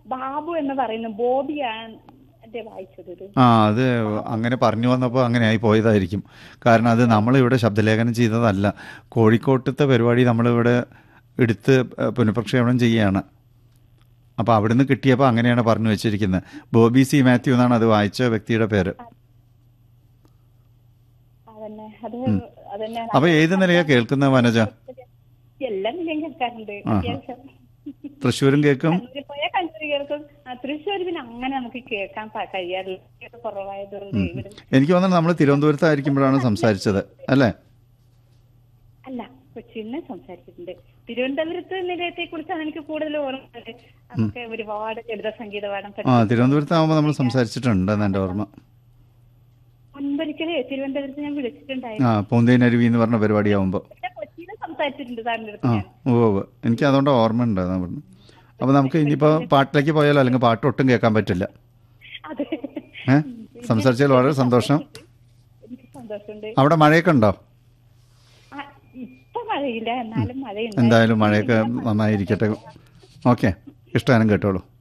ബാബു എന്ന് പറയുന്ന ബോബിയാണ് എന്റെ വായിച്ചത് ഇത് ആ അത് അങ്ങനെ പറഞ്ഞു വന്നപ്പോൾ അങ്ങനെ ആയി പോയതായിരിക്കും കാരണം അത് നമ്മളിവിടെ ശബ്ദലേഖനം ചെയ്തതല്ല കോഴിക്കോട്ടത്തെ പരിപാടി നമ്മളിവിടെ എടുത്ത് പുനഃപ്രക്ഷേപണം ചെയ്യുകയാണ് അപ്പോൾ അവിടുന്ന് കിട്ടിയപ്പോൾ അങ്ങനെയാണ് പറഞ്ഞു വെച്ചിരിക്കുന്നത് ബോബി സി മാത്യു എന്നാണ് അത് വായിച്ച വ്യക്തിയുടെ പേര് അതന്നെ അത് അതന്നെ അപ്പോൾ ഏത് നിലയാണ് കേൾക്കുന്നത് വനജ എല്ലാം നിലയും കേൾക്കാറുണ്ട് ആഹാ. അത്യാവശ്യം തൃശ്ശൂരും കേൾക്കും കണ്ണൂര് പോയാൽ കണ്ണൂര് കേൾക്കും ആ, തൃശ്ശൂർ പിന്നെ അങ്ങനെ നമുക്ക് കേൾക്കാൻ പ- കഴിയാറില്ല കേൾക്കാൻ കുറവായതുകൊണ്ട് ഇവിടെ എനിക്ക് തോന്നുന്നു നമ്മൾ തിരുവനന്തപുരത്തായിരിക്കുമ്പോഴാണ് സംസാരിച്ചത് അല്ലേ അല്ല കൊച്ചിയിൽ നിന്ന് സംസാരിച്ചിട്ടുണ്ട് തിരുവനന്തപുരത്ത് നിലയത്തെ കുറിച്ചാണ് എനിക്ക് കൂടുതൽ ഓർമ്മയുള്ളത് നമുക്ക് ഒരുപാട് ലളിത സംഗീത പാഠം ആ പഠിച്ചു തിരുവനന്തപുരത്താകുമ്പോൾ നമ്മൾ സംസാരിച്ചിട്ടുണ്ട് എന്ന് എൻ്റെ ഓർമ്മ മുൻപൊരിക്കലേ തിരുവനന്തപുരത്ത് ഞാൻ വിളിച്ചിട്ടുണ്ടായിരുന്നു ആ പൂന്തേനരുവി എന്ന് പറഞ്ഞ പരിപാടിയാവുമ്പോൾ പിന്നെ കൊച്ചിയിൽ സംസാരിച്ചിട്ടുണ്ട് സാറിന്റെ അടുത്ത് ആ ഞാൻ ഓ ഓ എനിക്ക് അതുകൊണ്ട് ഓർമ്മ ഉണ്ട് അതാ പറഞ്ഞു അപ്പോൾ നമുക്ക് ഇനിയിപ്പോൾ പാട്ടിലേക്ക് പോയാലോ അല്ലെങ്കിൽ പാട്ട് ഒട്ടും കേൾക്കാൻ പറ്റില്ല അതെ ഏ സംസാരിച്ചതിൽ വളരെ സന്തോഷം എനിക്ക് സന്തോഷമുണ്ട് അവിടെ മഴയൊക്കെ ഉണ്ടോ ആ, ഇപ്പൊ മഴയില്ല എന്നാലും മഴയുണ്ട് എന്തായാലും മഴയൊക്കെ നന്നായിരിക്കട്ടെ ഓക്കെ ഇഷ്ടമാനും കേട്ടോളൂ